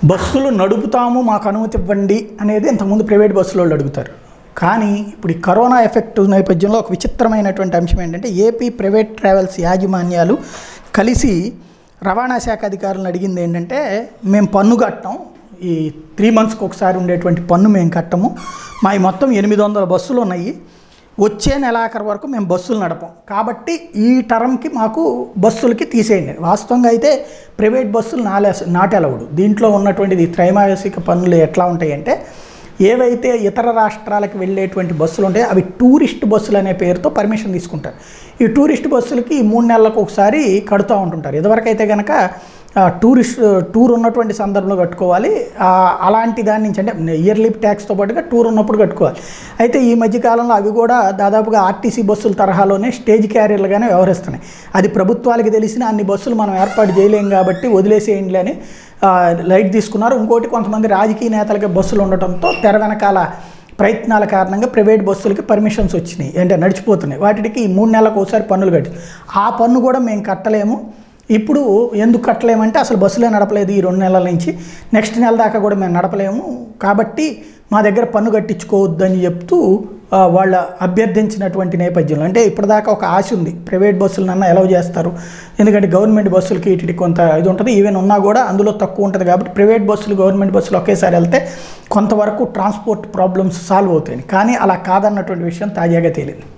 బస్సులు నడుపుతాము మాకు అనుమతి ఇవ్వండి అనేది ఇంతకుముందు ప్రైవేట్ బస్సుల వాళ్ళు అడుగుతారు కానీ ఇప్పుడు ఈ కరోనా ఎఫెక్ట్ నేపథ్యంలో ఒక విచిత్రమైనటువంటి అంశం ఏంటంటే ఏపీ ప్రైవేట్ ట్రావెల్స్ యాజమాన్యాలు కలిసి రవాణా శాఖ అధికారులను అడిగింది ఏంటంటే మేము పన్ను కట్టం ఈ త్రీ మంత్స్కి ఒకసారి ఉండేటువంటి పన్ను మేము కట్టము మా మొత్తం ఎనిమిది వందల బస్సులు ఉన్నాయి వచ్చే నెలాఖరు వరకు మేము బస్సులు నడపం కాబట్టి ఈ టర్మ్కి మాకు బస్సులకి తీసేయండి వాస్తవంగా అయితే ప్రైవేట్ బస్సులు నాలే నాట్ అలౌడ్ దీంట్లో ఉన్నటువంటిది త్రైమాసిక పన్నులు ఎట్లా ఉంటాయంటే ఏవైతే ఇతర రాష్ట్రాలకు వెళ్ళేటువంటి బస్సులు ఉంటాయో అవి టూరిస్ట్ బస్సులు అనే పేరుతో పర్మిషన్ తీసుకుంటారు ఈ టూరిస్ట్ బస్సులకి మూడు నెలలకు ఒకసారి కడుతూ ఉంటుంటారు ఇదివరకైతే కనుక ఆ, టూరిస్ట్ టూర్ ఉన్నటువంటి సందర్భంలో కట్టుకోవాలి ఆ, అలాంటి దాని నుంచి అంటే ఇయర్లీ ట్యాక్స్తో పాటుగా టూర్ ఉన్నప్పుడు కట్టుకోవాలి అయితే ఈ మధ్యకాలంలో అవి కూడా దాదాపుగా ఆర్టీసీ బస్సుల తరహాలోనే స్టేజ్ క్యారియర్లుగానే వ్యవహరిస్తున్నాయి అది ప్రభుత్వాలకు తెలిసిన అన్ని బస్సులు మనం ఏర్పాటు చేయలేం కాబట్టి వదిలేసేయండి అని ఆ, లైట్ తీసుకున్నారు ఇంకోటి కొంతమంది రాజకీయ నేతలకి బస్సులు ఉండటంతో తెర వెనకాల ప్రయత్నాల కారణంగా ప్రైవేట్ బస్సులకి పర్మిషన్స్ వచ్చినాయి అంటే నడిచిపోతున్నాయి వాటికి ఈ మూడు నెలలకు ఒకసారి పన్నులు కట్టి ఆ పన్ను కూడా మేము కట్టలేము ఇప్పుడు ఎందుకు కట్టలేమంటే అసలు బస్సులే నడపలేదు ఈ రెండు నెలల నుంచి నెక్స్ట్ నెల దాకా కూడా మేము నడపలేము కాబట్టి మా దగ్గర పన్ను కట్టించుకోవద్దని చెప్తూ ఆ, వాళ్ళ అభ్యర్థించినటువంటి నేపథ్యంలో అంటే ఇప్పటిదాకా ఒక ఆశ ఉంది ప్రైవేట్ బస్సులనన్నా ఎలా చేస్తారు ఎందుకంటే గవర్నమెంట్ బస్సులకి ఇటు కొంత ఇది ఉంటుంది ఈవెన్ ఉన్నా కూడా అందులో తక్కువ ఉంటుంది కాబట్టి ప్రైవేట్ బస్సులు గవర్నమెంట్ బస్సులు ఒకేసారి వెళ్తే కొంతవరకు ట్రాన్స్పోర్ట్ ప్రాబ్లమ్స్ సాల్వ్ అవుతాయి కానీ అలా కాదన్నటువంటి విషయం తాజాగా తేలింది